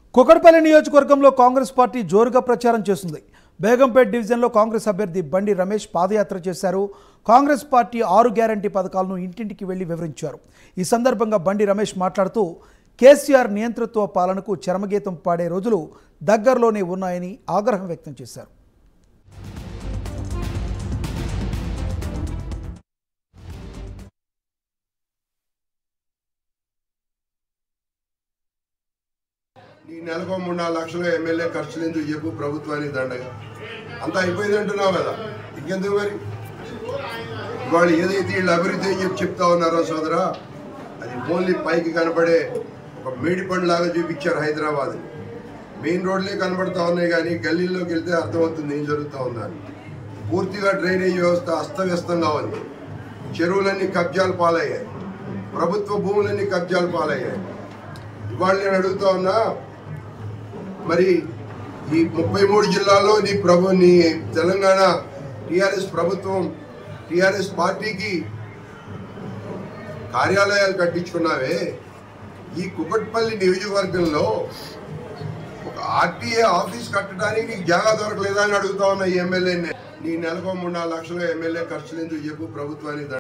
కుకట్పల్లి నియోజకవర్గంలో కాంగ్రెస్ పార్టీ జోరుగా ప్రచారం చేస్తుంది బేగంపేట్ డివిజన్లో కాంగ్రెస్ అభ్యర్థి బండి రమేష్ పాదయాత్ర చేశారు కాంగ్రెస్ పార్టీ ఆరు గ్యారంటీ పథకాలను ఇంటింటికి వెళ్లి వివరించారు ఈ సందర్భంగా బండి రమేష్ మాట్లాడుతూ కేసీఆర్ నియంతృత్వ పాలనకు చరమగీతం పాడే రోజులు దగ్గరలోనే ఉన్నాయని ఆగ్రహం వ్యక్తం చేశారు ఈ నెలకు మూడు నాలుగు లక్షలు ఎమ్మెల్యే ఖర్చులు ఎందుకు చెప్పు ప్రభుత్వానికి దండగా అంతా అయిపోయింది అంటున్నావు కదా ఇంకెందుకు మరి ఇవాళ ఏదైతే వీళ్ళు అభివృద్ధి అని చెప్పి చెప్తా ఉన్నారో సోదరా అది ఓన్లీ పైకి కనపడే ఒక మేడిపండు లాగా చూపించారు హైదరాబాద్ మెయిన్ రోడ్లే కనబడతా ఉన్నాయి కానీ గల్లీలోకి వెళ్తే అర్థమవుతుంది ఏం జరుగుతూ ఉందని పూర్తిగా డ్రైనేజ్ వ్యవస్థ అస్తవ్యస్తంగా ఉంది చెరువులన్నీ కబ్జాలు పాలయ్యాయి ప్రభుత్వ భూములన్నీ కబ్జాలు పాలయ్యాయి ఇవాళ నేను అడుగుతా ఉన్నా మరి ఈ ముప్పై మూడు జిల్లాల్లో నీ ప్రభు నీ తెలంగాణ టిఆర్ఎస్ ప్రభుత్వం టిఆర్ఎస్ పార్టీకి కార్యాలయాలు కట్టించుకున్నావే ఈ కుకట్పల్లి నియోజకవర్గంలో ఒక ఆర్టీఏ ఆఫీస్ కట్టడానికి నీకు జాగా దొరకలేదా అని అడుగుతా ఉన్నా ఈ ఎమ్మెల్యేని నీ నెలకు మూడు నాలుగు లక్షలు ఎమ్మెల్యే ఖర్చులు ఎందుకు చెప్పు ప్రభుత్వానికి